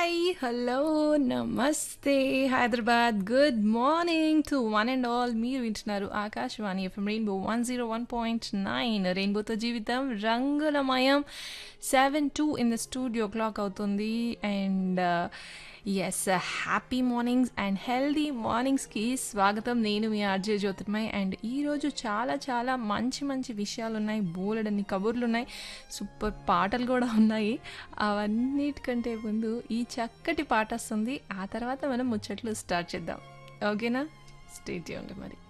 hi hello నమస్తే Hyderabad good morning to one and all మీరు వింటున్నారు Akashvani FM rainbow one zero one point nine రెయిన్బోతో జీవితం రంగులమయం seven two in the studio clock అవుతుంది and yes happy mornings and healthy మార్నింగ్స్కి స్వాగతం నేను మీ ఆర్జే జ్యోతిర్మయ్ అండ్ ఈరోజు చాలా చాలా మంచి మంచి విషయాలు ఉన్నాయి బోలెడన్ని కబుర్లు ఉన్నాయి సూపర్ పాటలు కూడా ఉన్నాయి అవన్నిటికంటే ముందు ఈ చక్కటి పాట వస్తుంది ఆ తర్వాత మనం ముచ్చట్లు స్టార్ట్ చేద్దాం ఓకేనా స్టేట్ చేయండి మరి